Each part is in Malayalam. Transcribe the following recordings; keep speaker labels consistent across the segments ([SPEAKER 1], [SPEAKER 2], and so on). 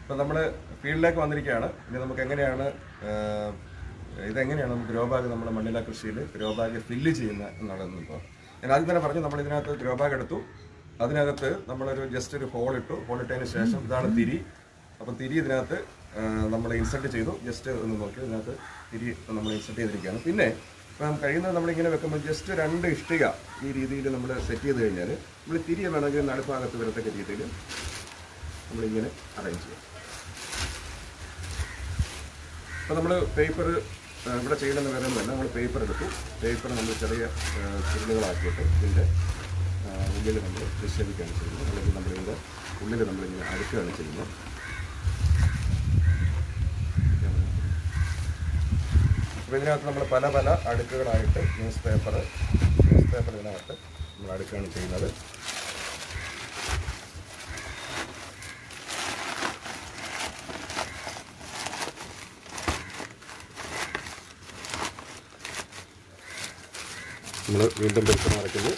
[SPEAKER 1] അപ്പോൾ നമ്മൾ ഫീൽഡിലേക്ക് വന്നിരിക്കുകയാണ് ഇനി നമുക്ക് എങ്ങനെയാണ് ആ, ഇതെങ്ങനെയാണ് നമുക്ക് ഗ്രോ ബാഗ് നമ്മുടെ മണ്ണില കൃഷിയിൽ ഗ്രോ ബാഗ് ഫില്ല് ചെയ്യുന്ന എന്നുള്ളതെന്ന് ഇപ്പോൾ ഞാൻ ആദ്യം തന്നെ പറഞ്ഞു നമ്മൾ ഇതിനകത്ത് ഗ്രോ ബാഗ് എടുത്തു അതിനകത്ത് നമ്മളൊരു ജസ്റ്റ് ഒരു ഹോൾ ഇട്ടു ഹോൾ ഇട്ടതിന് ശേഷം ഇതാണ് തിരി അപ്പം തിരി ഇതിനകത്ത് നമ്മൾ ഇൻസെർട്ട് ചെയ്തു ജസ്റ്റ് ഒന്ന് നോക്കി ഇതിനകത്ത് തിരി നമ്മൾ ഇൻസെർട്ട് ചെയ്തിരിക്കുകയാണ് പിന്നെ ഇപ്പം കഴിയുന്നത് നമ്മളിങ്ങനെ വെക്കുമ്പോൾ ജസ്റ്റ് രണ്ട് ഇഷ്ടിക ഈ രീതിയിൽ നമ്മൾ സെറ്റ് ചെയ്ത് കഴിഞ്ഞാൽ നമ്മൾ തിരി വേണമെങ്കിൽ നടുഭാഗത്ത് വരത്തക്ക രീതിയിൽ നമ്മളിങ്ങനെ അറേഞ്ച് ചെയ്യാം അപ്പോൾ നമ്മൾ പേപ്പർ ഇവിടെ ചെയ്യണമെന്ന് വേറൊന്നുമല്ല നമ്മൾ പേപ്പർ എടുത്തു പേപ്പർ നമ്മൾ ചെറിയ ചുരുളുകളാക്കിയിട്ട് ഇതിൻ്റെ ഉള്ളിൽ നമ്മൾ നിക്ഷേപിക്കുകയാണ് ചെയ്യുന്നത് അല്ലെങ്കിൽ നമ്മളിതിൻ്റെ ഉള്ളിൽ നമ്മളിങ്ങനെ അടുക്കുകയാണ് ചെയ്യുന്നത് അപ്പോൾ ഇതിനകത്ത് നമ്മൾ പല പല അടുക്കുകളായിട്ട് ന്യൂസ് പേപ്പർ ന്യൂസ് പേപ്പർ ഇതിനകത്ത് നമ്മൾ അടുക്കുകയാണ് ചെയ്യുന്നത് നമ്മൾ വീണ്ടും വെളുപ്പം നടക്കുന്നു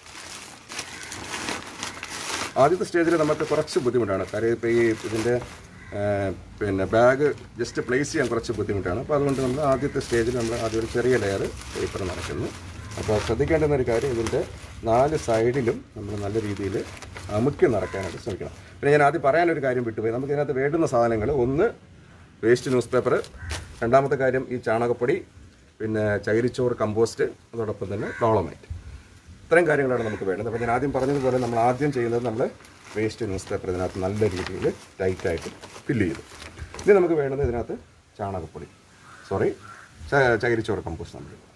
[SPEAKER 1] ആദ്യത്തെ സ്റ്റേജിൽ നമുക്ക് കുറച്ച് ബുദ്ധിമുട്ടാണ് കാര്യം ഇപ്പോൾ ഈ ഇതിൻ്റെ ആ, പിന്നെ ബാഗ് ജസ്റ്റ് പ്ലേസ് ചെയ്യാൻ കുറച്ച് ബുദ്ധിമുട്ടാണ് അപ്പോൾ അതുകൊണ്ട് നമ്മൾ ആദ്യത്തെ സ്റ്റേജിൽ നമ്മൾ ആദ്യം ഒരു ചെറിയ ലെയർ പേപ്പർ നടക്കുന്നു അപ്പോൾ ശ്രദ്ധിക്കേണ്ടുന്ന ഒരു കാര്യം ഇതിൻ്റെ നാല് സൈഡിലും നമ്മൾ നല്ല രീതിയിൽ അമുക്കി നടക്കാനായിട്ട് ശ്രമിക്കണം പിന്നെ ഞാൻ ആദ്യം പറയാനൊരു കാര്യം വിട്ടുപോയി നമുക്ക് ഇതിനകത്ത് വേണ്ടുന്ന സാധനങ്ങൾ ഒന്ന് വേസ്റ്റ് ന്യൂസ് പേപ്പർ രണ്ടാമത്തെ കാര്യം ഈ ചാണകപ്പൊടി പിന്നെ ചകിരിച്ചോറ് കമ്പോസ്റ്റ് അതോടൊപ്പം തന്നെ ഡോളമൈറ്റ് ഇത്രയും കാര്യങ്ങളാണ് നമുക്ക് വേണ്ടത് അപ്പോൾ ഞാൻ ആദ്യം പറഞ്ഞതുപോലെ നമ്മൾ ആദ്യം ചെയ്യുന്നത് നമ്മൾ വേസ്റ്റ് ന്യൂസ് പേപ്പർ ഇതിനകത്ത് നല്ല രീതിയിൽ ടൈറ്റായിട്ട് ഫില്ല് ചെയ്തു ഇനി നമുക്ക് വേണ്ടത് ഇതിനകത്ത് ചാണകപ്പൊടി സോറി ചകിരിച്ചോറ് കമ്പോസ്റ്റ് നമ്മൾ ഇടും.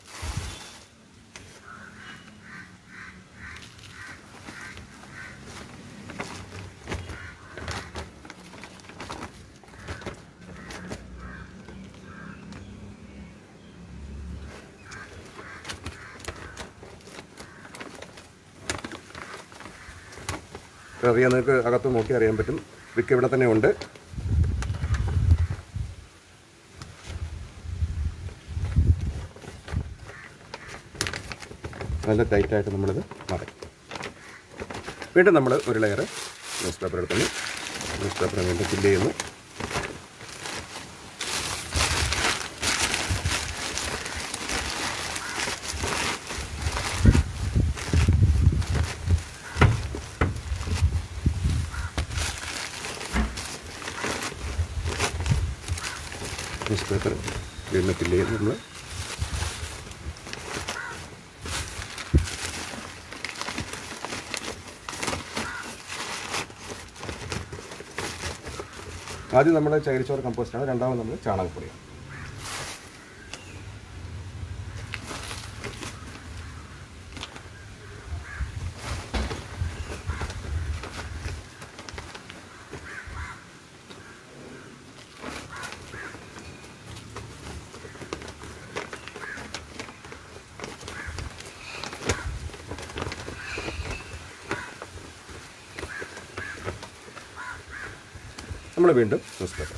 [SPEAKER 1] അപ്പോൾ അറിയാൻ നിങ്ങൾക്ക് അകത്ത് നോക്കി അറിയാൻ പറ്റും വിക്ക് ഇവിടെ തന്നെ ഉണ്ട് നല്ല ടൈറ്റായിട്ട് നമ്മളിത് മറക്കും വീണ്ടും നമ്മൾ ഒരു ലെയർ ന്യൂസ് പേപ്പർ എടുക്കുന്നു ന്യൂസ് പേപ്പർ വീണ്ടും ഫില്ല് ചെയ്യുന്നു ന്യൂസ് പേപ്പർ വീണ്ടും ഫില്ല് ചെയ്ത് നമ്മൾ ആദ്യം നമ്മൾ ചകിരിച്ചോറ് കമ്പോസ്റ്റാണ് രണ്ടാമത് നമ്മൾ ചാണകപ്പൊടിയാണ് നമ്മൾ വീണ്ടും ന്യൂസ് പേപ്പർ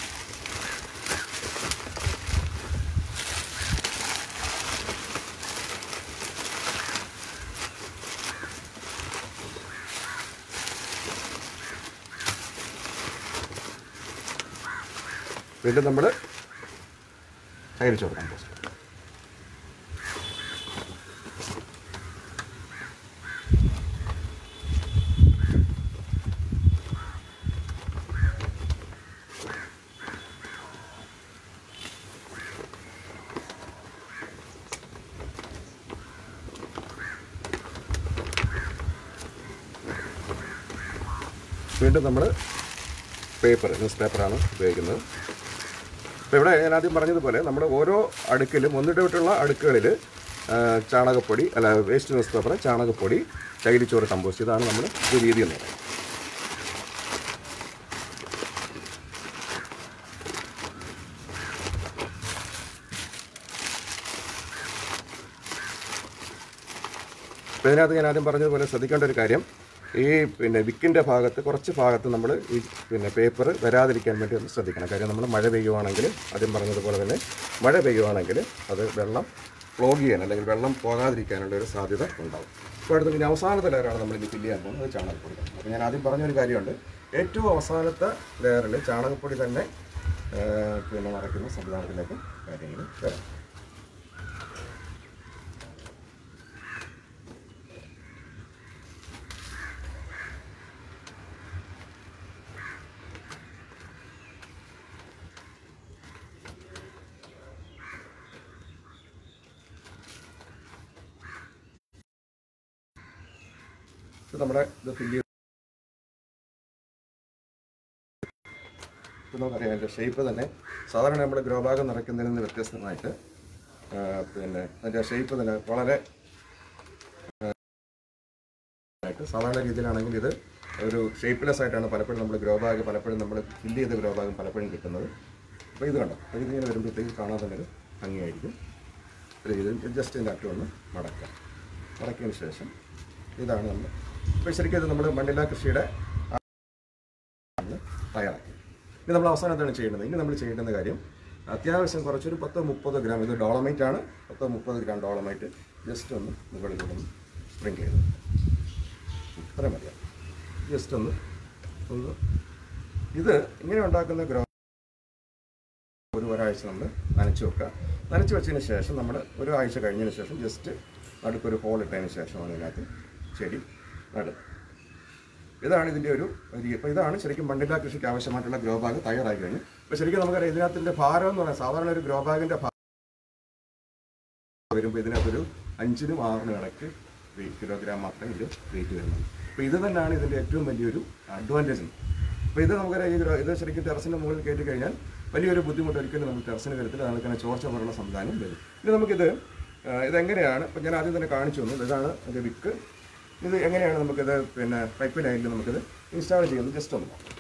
[SPEAKER 1] വീണ്ടും നമ്മൾ ചകിരിച്ചോറ് കമ്പോസ്റ്റ് വീണ്ടും നമ്മൾ പേപ്പർ ന്യൂസ് പേപ്പറാണ് ഉപയോഗിക്കുന്നത് അപ്പോൾ ഇവിടെ ഞാൻ ആദ്യം പറഞ്ഞതുപോലെ നമ്മുടെ ഓരോ അടുക്കിലും ഒന്നിടവിട്ടുള്ള അടുക്കുകളിൽ ചാണകപ്പൊടി അല്ല വേസ്റ്റ് ന്യൂസ് പേപ്പർ ചാണകപ്പൊടി ചകിരിച്ചോറ് കമ്പോസ്റ്റ് ഇതാണ് നമ്മൾ ഒരു രീതി എന്ന് പറയുന്നത് അപ്പോൾ ഇതിനകത്ത് ഞാൻ ആദ്യം പറഞ്ഞതുപോലെ ശ്രദ്ധിക്കേണ്ട ഒരു കാര്യം ഈ പിന്നെ വിക്കിൻ്റെ ഭാഗത്ത് കുറച്ച് ഭാഗത്ത് നമ്മൾ ഈ പിന്നെ പേപ്പർ വരാതിരിക്കാൻ വേണ്ടി ഒന്ന് ശ്രദ്ധിക്കണം കാര്യം നമ്മൾ മഴ പെയ്യുവാണെങ്കിൽ ആദ്യം പറഞ്ഞതുപോലെ തന്നെ മഴ പെയ്യുവാണെങ്കിൽ അത് വെള്ളം ക്ലോഗ് ചെയ്യാൻ അല്ലെങ്കിൽ വെള്ളം പോകാതിരിക്കാനുള്ള ഒരു സാധ്യത ഉണ്ടാവും അപ്പോൾ അടുത്ത് പിന്നെ അവസാനത്തെ ലെയറാണ് നമ്മൾ ഇനി ഫില്ല് ചെയ്യാൻ പോകുന്നത് അത് ചാണകപ്പൊടി അപ്പോൾ ഞാൻ ആദ്യം പറഞ്ഞൊരു കാര്യമുണ്ട് ഏറ്റവും അവസാനത്തെ ലെയറിൽ ചാണകപ്പൊടി തന്നെ ആ, പിന്നെ നിറയ്ക്കുന്ന സംവിധാനത്തിലേക്ക് കാര്യങ്ങൾ വരാം ഇത് നമ്മുടെ ഇത് ഫില്ല് ചെയ്ത് ഇപ്പം നമുക്കറിയാം അതിൻ്റെ ഷേപ്പ് തന്നെ സാധാരണ നമ്മൾ ഗ്രോ ബാഗ് നിറയ്ക്കുന്നതിൽ നിന്ന് വ്യത്യസ്തമായിട്ട് ആ, പിന്നെ അതിൻ്റെ ഷേപ്പ് തന്നെ വളരെ ആ, ആയിട്ട് സാധാരണ രീതിയിലാണെങ്കിൽ ഇത് ഒരു ഷേപ്പ്ലെസ് ആയിട്ടാണ് പലപ്പോഴും നമ്മൾ ഗ്രോ ബാഗ് പലപ്പോഴും നമ്മൾ ഫില്ല് ചെയ്ത ഗ്രോ ബാഗും പലപ്പോഴും കിട്ടുന്നത് അപ്പോൾ ഇത് കണ്ടോ അപ്പോൾ ഇതിങ്ങനെ വരുമ്പോഴത്തേക്ക് കാണാൻ തന്നെ ഒരു ഭംഗിയായിരിക്കും അപ്പോൾ ഇത് ജസ്റ്റ് ഇതിൻ്റെ അറ്റം ഒന്ന് മടക്കാം മടക്കിയതിന് ശേഷം ഇതാണ് നമ്മൾ ഇപ്പോൾ ശരിക്കും ഇത് നമ്മൾ മണ്ണില കൃഷിയുടെ ആണ് തയ്യാറാക്കി ഇനി നമ്മൾ അവസാനം എന്താണ് ചെയ്യേണ്ടത് ഇനി നമ്മൾ ചെയ്യേണ്ടുന്ന കാര്യം അത്യാവശ്യം കുറച്ചൊരു പത്തോ മുപ്പത് ഗ്രാം ഇത് ഡോളമൈറ്റ് ആണ് പത്തോ മുപ്പത് ഗ്രാം ഡോളമൈറ്റ് ജസ്റ്റ് ഒന്ന് മുകളിൽ ഒന്ന് സ്പ്രിങ്ക് ചെയ്ത് ഇത്രയും മതിയാവും ജസ്റ്റ് ഒന്ന് ഒന്ന് ഇത് ഇങ്ങനെ ഉണ്ടാക്കുന്ന ഗ്രോ ഒരു ഒരാഴ്ച നമ്മൾ നനച്ച് വെക്കുക നനച്ച് വെച്ചതിന് ശേഷം നമ്മൾ ഒരു ആഴ്ച കഴിഞ്ഞതിന് ശേഷം ജസ്റ്റ് നടുക്കൊരു ഹോൾ ഇട്ടതിന് ശേഷമാണ് ഇതിനകത്ത് ചെടി നടുന്നത് ഇതാണ് ഇതിൻ്റെ ഒരു രീതി അപ്പോൾ ഇതാണ് ശരിക്കും മണ്ണില കൃഷിക്ക് ആവശ്യമായിട്ടുള്ള ഗ്രോ ബാഗ് തയ്യാറായി കഴിഞ്ഞു അപ്പോൾ ശരിക്കും നമുക്കറിയാം ഇതിനകത്തിൻ്റെ ഭാരം എന്ന് പറയാം സാധാരണ ഒരു ഗ്രോ ബാഗിൻ്റെ വരുമ്പോൾ ഇതിനകത്തൊരു അഞ്ചിനും ആറിനും ഇടയ്ക്ക് കിലോഗ്രാം മാത്രമേ ഇത് വെയിറ്റ് വരുന്നുള്ളൂ അപ്പോൾ ഇത് തന്നെയാണ് ഇതിൻ്റെ ഏറ്റവും വലിയൊരു അഡ്വാൻറ്റേജ് അപ്പോൾ ഇത് നമുക്കറിയാം ഈ ഗ്രോ- ഇത് ശരിക്കും ടെറസിൻ്റെ മുകളിൽ കയറ്റി കഴിഞ്ഞാൽ വലിയൊരു ബുദ്ധിമുട്ട് ഒരിക്കലും നമുക്ക് ടെറസിന് കരുത്തിൽ അതിനെ ചോർച്ച പോലുള്ള സംവിധാനം വരും ഇനി നമുക്കിത് ആ, ഇതെങ്ങനെയാണ് ഇപ്പം ഞാൻ ആദ്യം തന്നെ കാണിച്ചു തന്നു ഇതാണ് അതിൻ്റെ വിക്ക് ഇത് എങ്ങനെയാണ് നമുക്കിത് പിന്നെ പൈപ്പ് ലൈനിൽ നമുക്കിത് ഇൻസ്റ്റാൾ ചെയ്യുന്നത് ജസ്റ്റ് ഒന്ന് നോക്കാം.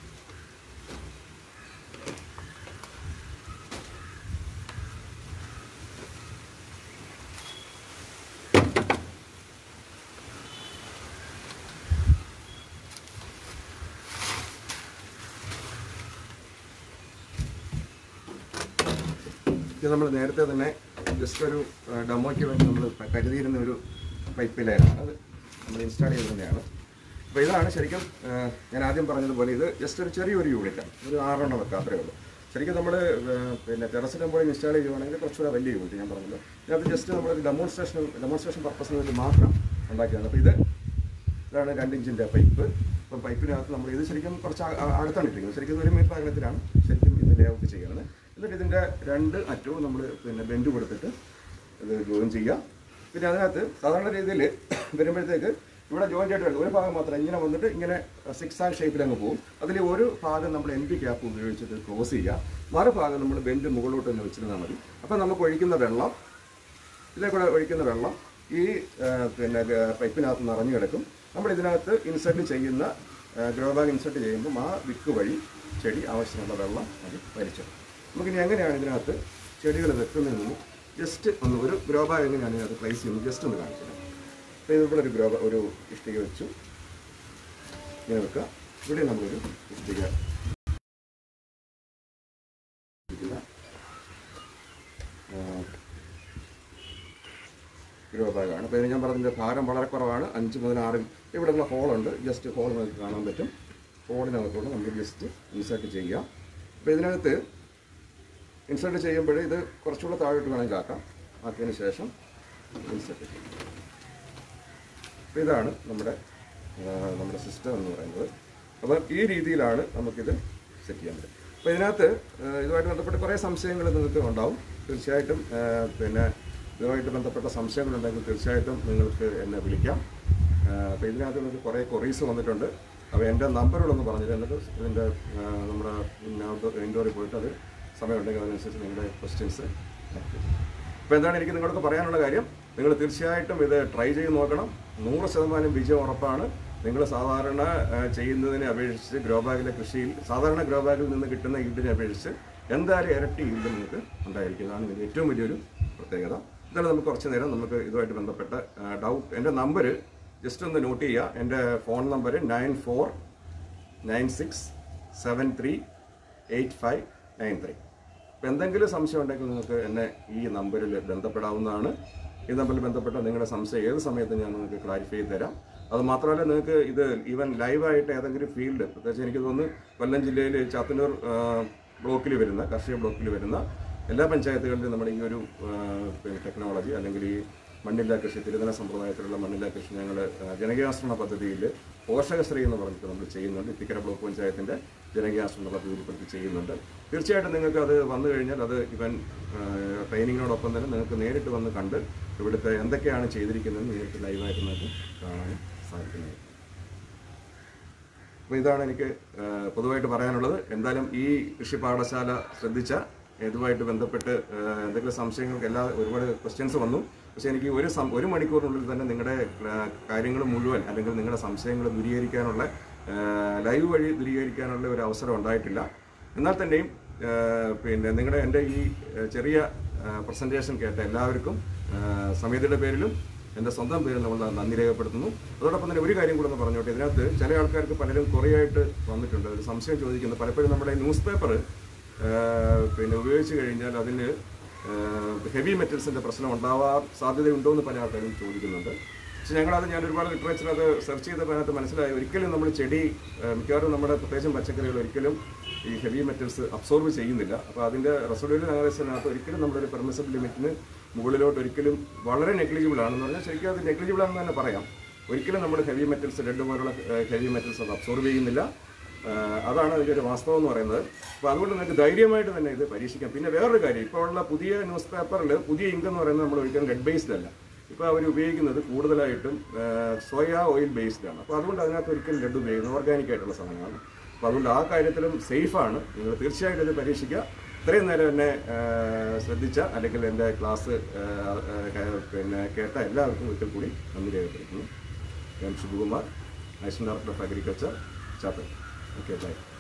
[SPEAKER 1] ഇത് നമ്മൾ നേരത്തെ തന്നെ ജസ്റ്റ് ഒരു ഡെമോയ്ക്ക് വേണ്ടി നമ്മൾ കരുതിയിരുന്ന ഒരു പൈപ്പ് ലൈനാണ് അത് നമ്മൾ ഇൻസ്റ്റാൾ ചെയ്തതിൻ്റെയാണ് അപ്പോൾ ഇതാണ് ശരിക്കും ആ, ഞാൻ ആദ്യം പറഞ്ഞതുപോലെ ഇത് ജസ്റ്റ് ഒരു ചെറിയൊരു യൂണിറ്റാണ് ഒരു ആറെണ്ണം വെക്കാം അത്രേ ഉള്ളൂ ശരിക്കും നമ്മൾ പിന്നെ ടെറസിൻ്റെ മുകളിൽ ഇൻസ്റ്റാൾ ചെയ്യുവാണെങ്കിൽ കുറച്ചുകൂടെ വലിയ യൂണിറ്റ് ഞാൻ പറഞ്ഞല്ലോ ഇതിനകത്ത് ജസ്റ്റ് നമ്മളൊരു ഡെമോൺസ്ട്രേഷൻ ഡെമോൺസ്ട്രേഷൻ പർപ്പസിന് വേണ്ടി മാത്രം ഉണ്ടാക്കിയതാണ് അപ്പോൾ ഇത് ഇതാണ് രണ്ട് ഇഞ്ചിൻ്റെ പൈപ്പ് അപ്പം പൈപ്പിനകത്ത് നമ്മൾ ഇത് ശരിക്കും കുറച്ച് ആ- ആ- അടുത്താണ് ഇട്ടിരിക്കുന്നത് ശരിക്കും ഇത് ഒരു മീറ്റർ അകലത്തിലാണ് ശരിക്കും ഇത് ലേ ഔട്ട് ചെയ്യുന്നത് എന്നിട്ട് ഇതിൻ്റെ രണ്ട് അറ്റവും നമ്മൾ പിന്നെ ബെൻഡ് കൊടുത്തിട്ട് ഇത് ജോയിൻ ചെയ്യുക പിന്നെ അതിനകത്ത് സാധാരണ രീതിയിൽ വരുമ്പോഴത്തേക്ക് ഇവിടെ ജോയിൻ ആയിട്ട് വരുന്നത് ഒരു ഭാഗം മാത്രം ഇങ്ങനെ വന്നിട്ട് ഇങ്ങനെ സിക്സ് ആൻഡ് ഷേപ്പിൽ അങ്ങ് പോകും അതിൽ ഒരു ഭാഗം നമ്മൾ എൻ പി ക്യാപ്പ് ഉപയോഗിച്ചിട്ട് ക്ലോസ് ചെയ്യുക മറുഭാഗം നമ്മൾ ബെൻഡ് മുകളിലോട്ട് തന്നെ വെച്ചിരുന്നാൽ മതി അപ്പം നമുക്ക് ഒഴിക്കുന്ന വെള്ളം ഇതിലേക്കൂടെ ഒഴിക്കുന്ന വെള്ളം ഈ ആ, പിന്നെ ഗ- പൈപ്പിനകത്ത് നിറഞ്ഞു കിടക്കും നമ്മൾ ഇതിനകത്ത് ഇൻസെർട്ട് ചെയ്യുന്ന ഗ്രോ ബാഗ് ഇൻസെർട്ട് ചെയ്യുമ്പോൾ ആ വിക്ക് വഴി ചെടി ആവശ്യമുള്ള വെള്ളം അത് വലിച്ചു നമുക്കിനി എങ്ങനെയാണ് ഇതിനകത്ത് ചെടികൾ വെക്കുന്നതെന്ന് ജസ്റ്റ് ഒന്ന് ഒരു ഗ്രോ ബാഗ് എങ്ങനെയാണ് ഇതിനകത്ത് പ്ലേസ് ചെയ്യുന്നത് ജസ്റ്റ് ഒന്ന് കാണിച്ചത് അപ്പോൾ ഇതിവിടെ ഒരു ഗ്രോ ഒരു ഇഷ്ടിക വെച്ചു ഇങ്ങനെ വെക്കുക ഇവിടെ നമ്മളൊരു ഇഷ്ടിക ഇഷ്ടിക. ആ, ഗ്രോ ബാഗാണ് അപ്പോൾ ഞാൻ പറഞ്ഞതിൻ്റെ ഭാരം വളരെ കുറവാണ് അഞ്ച് മുതൽ ആറ് ഇവിടെ ഉള്ള ഹോളുണ്ട് ജസ്റ്റ് ഹോൾ നമുക്ക് കാണാൻ പറ്റും ഹോളിനകത്തോട് നമ്മൾ ജസ്റ്റ് ഇൻസേർട്ട് ചെയ്യുക അപ്പോൾ ഇതിനകത്ത് ഇൻസേർട്ട് ചെയ്യുമ്പോൾ ഇത് കുറച്ചുകൂടെ താഴോട്ട് വേണമെങ്കിൽ ആക്കാം ആക്കിയതിന് ശേഷം ഇൻസേർട്ട് ചെയ്യും അപ്പോൾ ഇതാണ് നമ്മുടെ ആ, നമ്മുടെ സിസ്റ്റം എന്ന് പറയുന്നത് അപ്പോൾ ഈ രീതിയിലാണ് നമുക്കിത് സെറ്റ് ചെയ്യാൻ പറ്റും അപ്പോൾ ഇതിനകത്ത് ആ, ഇതുമായിട്ട് ബന്ധപ്പെട്ട് കുറേ സംശയങ്ങൾ നിങ്ങൾക്ക് ഉണ്ടാവും തീർച്ചയായിട്ടും ആ, പിന്നെ ഇതുമായിട്ട് ബന്ധപ്പെട്ട സംശയങ്ങളുണ്ടെങ്കിൽ തീർച്ചയായിട്ടും നിങ്ങൾക്ക് എന്നെ വിളിക്കാം ആ, അപ്പോൾ ഇതിനകത്ത് നിങ്ങൾക്ക് കുറേ കൊറീസ് വന്നിട്ടുണ്ട് അപ്പോൾ എൻ്റെ നമ്പറുകളൊന്ന് പറഞ്ഞിട്ട് എന്നിട്ട് ഇതിൻ്റെ ആ, നമ്മുടെ ഇൻഡോറിൽ പോയിട്ട് അത് സമയമുണ്ടെങ്കിൽ അതിനനുസരിച്ച് നിങ്ങളുടെ ക്വസ്റ്റ്യൻസ് അപ്പോൾ എന്താണ് എനിക്ക് നിങ്ങളോട് പറയാനുള്ള കാര്യം നിങ്ങൾ തീർച്ചയായിട്ടും ഇത് ട്രൈ ചെയ്ത് നോക്കണം നൂറ് ശതമാനം വിജയം ഉറപ്പാണ് നിങ്ങൾ സാധാരണ ആ, ചെയ്യുന്നതിനെ അപേക്ഷിച്ച് ഗ്രോ ബാഗിലെ കൃഷിയിൽ സാധാരണ ഗ്രോ ബാഗിൽ നിന്ന് കിട്ടുന്ന ഈൽഡിനെ അപേക്ഷിച്ച് എന്തായാലും ഇരട്ടി ഈൽഡ് നിങ്ങൾക്ക് ഉണ്ടായിരിക്കുന്നതാണ് ഇതിൻ്റെ ഏറ്റവും വലിയൊരു പ്രത്യേകത ഇതാണ് നമുക്ക് കുറച്ച് നേരം നമുക്ക് ഇതുമായിട്ട് ബന്ധപ്പെട്ട ഡൗട്ട് എൻ്റെ നമ്പർ ജസ്റ്റ് ഒന്ന് നോട്ട് ചെയ്യുക എൻ്റെ phone number nine four nine six seven three eight five nine three അപ്പോൾ എന്തെങ്കിലും സംശയം ഉണ്ടെങ്കിൽ നിങ്ങൾക്ക് എന്നെ ഈ നമ്പറിൽ ബന്ധപ്പെടാവുന്നതാണ് ഈ നമ്പറിൽ ബന്ധപ്പെട്ട നിങ്ങളുടെ സംശയം ഏത് സമയത്തും ഞാൻ നിങ്ങൾക്ക് ക്ലാരിഫൈ ചെയ്ത് തരാം അത് മാത്രമല്ല നിങ്ങൾക്ക് ഇത് ഈവൻ ലൈവായിട്ട് ഏതെങ്കിലും ഫീൽഡ് പ്രത്യേകിച്ച് എനിക്ക് തോന്നുന്നു കൊല്ലം ജില്ലയിൽ ചാത്തന്നൂർ ബ്ലോക്കിൽ വരുന്ന കാർഷിക ബ്ലോക്കിൽ വരുന്ന എല്ലാ പഞ്ചായത്തുകളിലും നമ്മുടെ ഈ ഒരു ആ, പിന്നെ ടെക്നോളജി അല്ലെങ്കിൽ ഈ മണ്ണില്ലാ കൃഷി തിരുതന സമ്പ്രദായത്തിലുള്ള മണ്ണില്ലാ കൃഷി ഞങ്ങൾ ജനകീയാസൃണ പദ്ധതിയിൽ പോഷകശ്രീ എന്ന് പറഞ്ഞിട്ട് നമ്മൾ ചെയ്യുന്നുണ്ട് ഇത്തിക്കര ബ്ലോക്ക് പഞ്ചായത്തിൻ്റെ ജനകീയാസൃണ പദ്ധതിയിൽപ്പെടുത്തി ചെയ്യുന്നുണ്ട് തീർച്ചയായിട്ടും നിങ്ങൾക്ക് അത് വന്നു കഴിഞ്ഞാൽ അത് ഇവൻ ട്രെയിനിങ്ങിനോടൊപ്പം തന്നെ നിങ്ങൾക്ക് നേരിട്ട് വന്ന് കണ്ട് ഇവിടുത്തെ എന്തൊക്കെയാണ് ചെയ്തിരിക്കുന്നത് നേരിട്ട് ലൈവായിട്ട് നിങ്ങൾക്ക് കാണാൻ സാധിക്കുന്നത് അപ്പോൾ ഇതാണ് എനിക്ക് ആ, പൊതുവായിട്ട് പറയാനുള്ളത് എന്തായാലും ഈ കൃഷി പാഠശാല ശ്രദ്ധിച്ച ഇതുമായിട്ട് ബന്ധപ്പെട്ട് ആ, എന്തെങ്കിലും സംശയങ്ങൾക്ക് എല്ലാ ഒരുപാട് ക്വസ്റ്റ്യൻസ് വന്നു പക്ഷേ എനിക്ക് ഒരു സം ഒരു മണിക്കൂറിനുള്ളിൽ തന്നെ നിങ്ങളുടെ കാര്യങ്ങൾ മുഴുവൻ അല്ലെങ്കിൽ നിങ്ങളുടെ സംശയങ്ങൾ ദൂരീകരിക്കാനുള്ള ആ, ലൈവ് വഴി ദൂരീകരിക്കാനുള്ള ഒരു അവസരം ഉണ്ടായിട്ടില്ല എന്നാൽ തന്നെയും ആ, പിന്നെ നിങ്ങളുടെ എൻ്റെ ഈ ആ, ചെറിയ പ്രസൻറ്റേഷൻ കേട്ട എല്ലാവർക്കും ആ, സമിതിയുടെ പേരിലും എൻ്റെ സ്വന്തം പേരിൽ നമ്മൾ നന്ദി രേഖപ്പെടുത്തുന്നു അതോടൊപ്പം തന്നെ ഒരു കാര്യം കൂടെ ഒന്ന് പറഞ്ഞോട്ടെ ഇതിനകത്ത് ചില ആൾക്കാർക്ക് പലരും കുറേയായിട്ട് വന്നിട്ടുണ്ട് ഒരു സംശയം ചോദിക്കുന്നു പലപ്പോഴും നമ്മുടെ ന്യൂസ് പേപ്പർ പിന്നെ ഉപയോഗിച്ച് കഴിഞ്ഞാൽ അതിന് ഹെവി മെറ്റൽസിൻ്റെ പ്രശ്നം ഉണ്ടാവാൻ സാധ്യതയുണ്ടോ എന്ന് പല ആൾക്കാരും ചോദിക്കുന്നുണ്ട് പക്ഷെ ഞങ്ങളത് ഞാൻ ഒരുപാട് ലിറ്ററേച്ചർ അത് സെർച്ച് ചെയ്തപ്പോൾ അതിനകത്ത് മനസ്സിലായി ഒരിക്കലും നമ്മൾ ചെടി ആ, മിക്കവാറും നമ്മുടെ പ്രത്യേകിച്ചും പച്ചക്കറികൾ ഒരിക്കലും ഈ ഹെവി മെറ്റൽസ് അബ്സോർബ് ചെയ്യുന്നില്ല അപ്പോൾ അതിൻ്റെ റെസോഡിയൽ അനാലിസിനകത്ത് ഒരിക്കലും നമ്മളൊരു പെർമിസബിൾ ലിമിറ്റിന് മുകളിലോട്ട് ഒരിക്കലും വളരെ നെഗ്ലിജിബിൾ ആണെന്ന് പറഞ്ഞാൽ ശരിക്കും അത് നെഗ്ലിജിബിൾ ആണെന്ന് തന്നെ പറയാം ഒരിക്കലും നമ്മൾ ഹെവി മെറ്റൽസ് ലെഡ് പോലുള്ള ഹെവി മെറ്റൽസ് അത് അബ്സോർബ് ചെയ്യുന്നില്ല ആ, അതാണ് അതിൻ്റെ ഒരു വാസ്തവം എന്ന് പറയുന്നത് അപ്പോൾ അതുകൊണ്ട് നിങ്ങൾക്ക് ധൈര്യമായിട്ട് തന്നെ ഇത് പരീക്ഷിക്കാം പിന്നെ വേറൊരു കാര്യം ഇപ്പോൾ ഉള്ള പുതിയ ന്യൂസ് പേപ്പറിൽ പുതിയ ഇങ്ക് എന്ന് പറയുന്നത് നമ്മൾ ഒരിക്കലും ലെഡ് ബേസ്ഡ് അല്ല ഇപ്പോൾ അവർ ഉപയോഗിക്കുന്നത് കൂടുതലായിട്ടും സോയ ഓയിൽ ബേസ്ഡ് ആണ് അപ്പോൾ അതുകൊണ്ട് അതിനകത്ത് ഒരിക്കലും ലഡു ഉപയോഗിക്കുന്നത് ഓർഗാനിക് ആയിട്ടുള്ള സാധനമാണ് അപ്പോൾ അതുകൊണ്ട് ആ കാര്യത്തിലും സേഫാണ് നിങ്ങൾ തീർച്ചയായിട്ടും ഇത് പരീക്ഷിക്കുക ഇത്രയും നേരം എന്നെ ആ, ശ്രദ്ധിച്ച അല്ലെങ്കിൽ എൻ്റെ ക്ലാസ് ആ, ആ, പിന്നെ കേട്ട എല്ലാവർക്കും ഒരിക്കൽ കൂടി നന്ദി രേഖപ്പെടുത്തുന്നു ഞാൻ Sivakumar national director of agriculture ചാപ്പൽ ഓക്കെ ബൈ